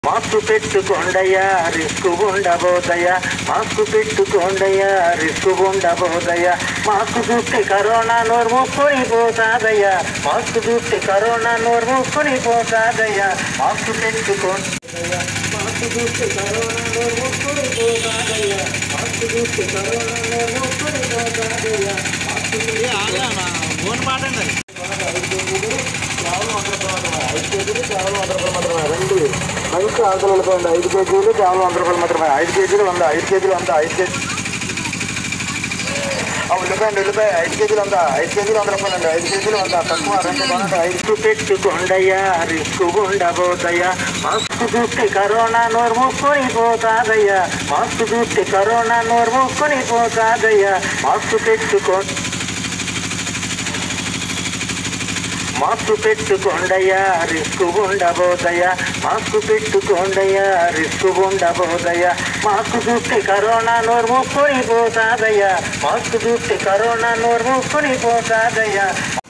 mask పెట్టుకోండయ్యా risk ఉండబోదయ్యా mask పెట్టుకోండయ్యా రిస్క్ ఉండబోదయ్యా మాస్క్ చూస్తే కరోనా నోరు మూసుకొని పోతాదయ్యా మాస్క్ చూస్తే కరోనా నోరు మూసుకొని పోతాదయ్యా మాస్క్ పెట్టుకోండి మాస్క్ చూస్తే కరోనా నోరు మూసుకొని పోతాదయ్యా మాస్క్ చూస్తే కరోనా నోరు మూసుకొని పోతాదయ్యా మాస్క్ ఫోన్ పాడండి ఐదు కేజీలు కేవలం వంద రూపాయలు మాత్రమే ఐదు కేజీలు కేవలం వంద రూపాయలు మాత్రమే రండి మంచి ఆకులు వెళ్ళిపోయింది ఐదు కేజీలు కేవలం వంద రూపాయలు మాత్రమే ఐదు కేజీలు వంద ఐదు కేజీలు వంద ఐదు కేజీ ఉల్లిపాయండి ఉల్లిపాయ ఐదు కేజీలు వంద ఐదు కేజీలు వంద రూపాయలు అండి ఐదు కేజీలు వంద తక్కువ రెండు బాగుంది ఐదు పెట్టుకోండయ్యా రిస్క్ ఉండబోదయ్యా మాస్క్ చూస్తే కరోనా నోరు మూసుకొని పోతాదయ్యా మాస్క్ చూస్తే కరోనా నోరు మూసుకొని పోతాదయ్యా మాస్క్ పెట్టుకోండి మాస్క్ పెట్టుకోండయ్యా రిస్క్ ఉండబోదయ్యా మాస్క్ పెట్టుకోండయ్యా రిస్క్ ఉండబోదయ్యా మాస్క్ చూస్తే కరోనా నోరు మూసుకొని పోతాదయ్యా మాస్క్ చూస్తే కరోనా నోరు మూసుకొని పోతాదయ్యా